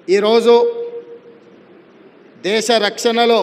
ఈరోజు దేశ రక్షణలో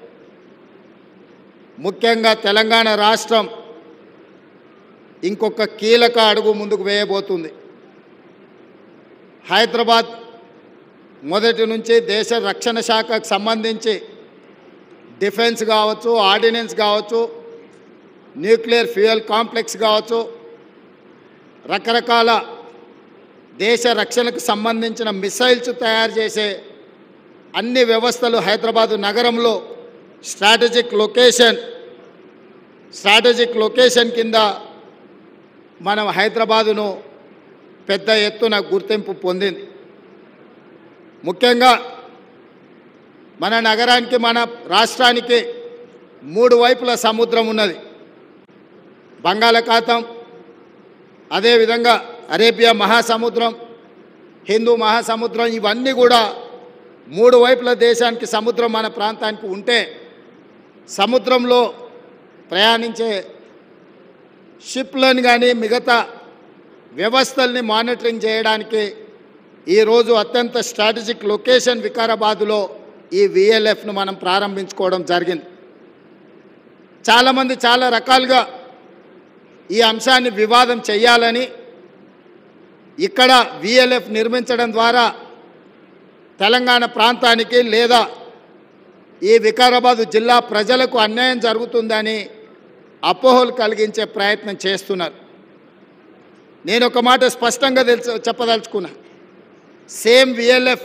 ముఖ్యంగా తెలంగాణ రాష్ట్రం ఇంకొక కీలక అడుగు ముందుకు వేయబోతుంది హైదరాబాద్ మొదటి నుంచి దేశ రక్షణ శాఖకు సంబంధించి డిఫెన్స్ కావచ్చు ఆర్డినెన్స్ కావచ్చు న్యూక్లియర్ ఫ్యూయల్ కాంప్లెక్స్ కావచ్చు రకరకాల దేశ రక్షణకు సంబంధించిన మిసైల్స్ తయారు చేసే అన్ని వ్యవస్థలు హైదరాబాదు నగరంలో స్ట్రాటజిక్ లొకేషన్ స్ట్రాటజిక్ లొకేషన్ కింద మనం హైదరాబాదును పెద్ద ఎత్తున గుర్తింపు పొందింది ముఖ్యంగా మన నగరానికి మన రాష్ట్రానికి మూడు వైపుల సముద్రం ఉన్నది బంగాళాఖాతం అదేవిధంగా అరేబియా మహాసముద్రం హిందూ మహాసముద్రం ఇవన్నీ కూడా మూడు వైపుల దేశానికి సముద్రం మన ప్రాంతానికి ఉంటే సముద్రంలో ప్రయాణించే షిప్లను కానీ మిగతా వ్యవస్థల్ని మానిటరింగ్ చేయడానికి ఈరోజు అత్యంత స్ట్రాటజిక్ లొకేషన్ వికారాబాదులో ఈ విఎల్ఎఫ్ను మనం ప్రారంభించుకోవడం జరిగింది చాలామంది చాలా రకాలుగా ఈ అంశాన్ని వివాదం చేయాలని ఇక్కడ విఎల్ఎఫ్ నిర్మించడం ద్వారా తెలంగాణ ప్రాంతానికి లేదా ఈ వికారాబాదు జిల్లా ప్రజలకు అన్యాయం జరుగుతుందని అపోహలు కలిగించే ప్రయత్నం చేస్తున్నారు నేను ఒక మాట స్పష్టంగా తెలుసు చెప్పదలుచుకున్నా సేమ్ విఎల్ఎఫ్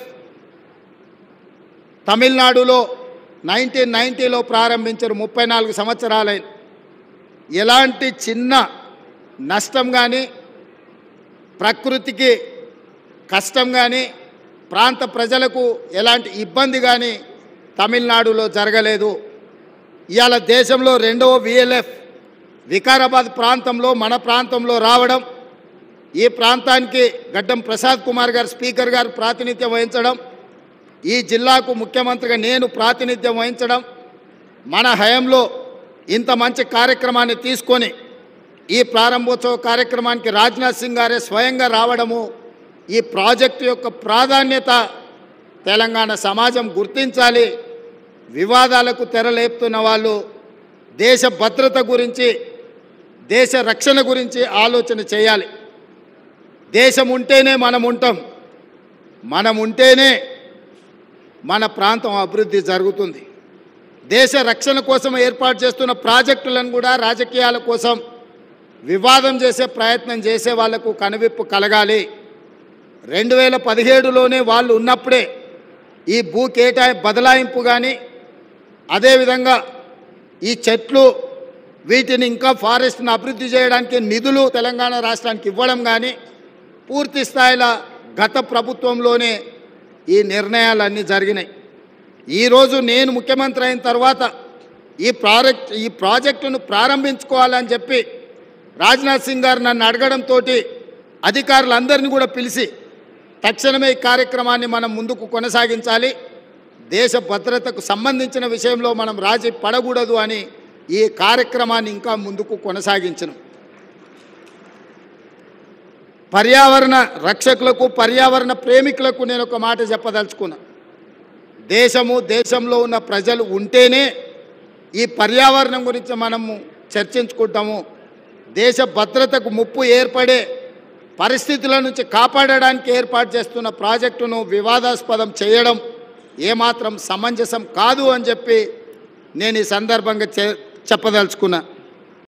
తమిళనాడులో నైన్టీన్ నైంటీలో ప్రారంభించారు ముప్పై నాలుగు సంవత్సరాలైన ఎలాంటి చిన్న నష్టం కానీ ప్రకృతికి కష్టం కానీ ప్రాంత ప్రజలకు ఎలాంటి ఇబ్బంది కానీ తమిళనాడులో జరగలేదు ఇవాళ దేశంలో రెండవ విఎల్ఎఫ్ వికారాబాద్ ప్రాంతంలో మన ప్రాంతంలో రావడం ఈ ప్రాంతానికి గడ్డం ప్రసాద్ కుమార్ గారు స్పీకర్ గారు ప్రాతినిధ్యం వహించడం ఈ జిల్లాకు ముఖ్యమంత్రిగా నేను ప్రాతినిధ్యం వహించడం మన హయంలో ఇంత మంచి కార్యక్రమాన్ని తీసుకొని ఈ ప్రారంభోత్సవ కార్యక్రమానికి రాజ్నాథ్ సింగ్ గారే స్వయంగా రావడము ఈ ప్రాజెక్టు యొక్క ప్రాధాన్యత తెలంగాణ సమాజం గుర్తించాలి వివాదాలకు తెరలేపుతున్న వాళ్ళు దేశ భద్రత గురించి దేశ రక్షణ గురించి ఆలోచన చేయాలి దేశం ఉంటేనే మనం ఉంటాం మనం ఉంటేనే మన ప్రాంతం అభివృద్ధి జరుగుతుంది దేశ రక్షణ కోసం ఏర్పాటు చేస్తున్న ప్రాజెక్టులను కూడా రాజకీయాల కోసం వివాదం చేసే ప్రయత్నం చేసే వాళ్లకు కనువిప్పు కలగాలి రెండు వేల పదిహేడులోనే వాళ్ళు ఉన్నప్పుడే ఈ భూ కేటాయి బదలాయింపు కానీ అదేవిధంగా ఈ చెట్లు వీటిని ఇంకా ఫారెస్ట్ని అభివృద్ధి చేయడానికి నిధులు తెలంగాణ రాష్ట్రానికి ఇవ్వడం కానీ పూర్తి స్థాయిలో గత ప్రభుత్వంలోనే ఈ నిర్ణయాలన్నీ జరిగినాయి ఈరోజు నేను ముఖ్యమంత్రి అయిన తర్వాత ఈ ప్రాజెక్ట్ ఈ ప్రాజెక్టును ప్రారంభించుకోవాలని చెప్పి రాజ్నాథ్ సింగ్ గారు నన్ను అడగడంతో అధికారులందరినీ కూడా పిలిచి తక్షణమే ఈ కార్యక్రమాన్ని మనం ముందుకు కొనసాగించాలి దేశ భద్రతకు సంబంధించిన విషయంలో మనం రాజీ పడకూడదు అని ఈ కార్యక్రమాన్ని ఇంకా ముందుకు కొనసాగించను పర్యావరణ రక్షకులకు పర్యావరణ ప్రేమికులకు నేను ఒక మాట చెప్పదలుచుకున్నా దేశము దేశంలో ఉన్న ప్రజలు ఉంటేనే ఈ పర్యావరణం గురించి మనము చర్చించుకుంటాము దేశ భద్రతకు ముప్పు ఏర్పడే పరిస్థితుల నుంచి కాపాడడానికి ఏర్పాటు చేస్తున్న ప్రాజెక్టును వివాదాస్పదం చేయడం ఏమాత్రం సమంజసం కాదు అని చెప్పి నేను ఈ సందర్భంగా చె చెప్పదలుచుకున్నా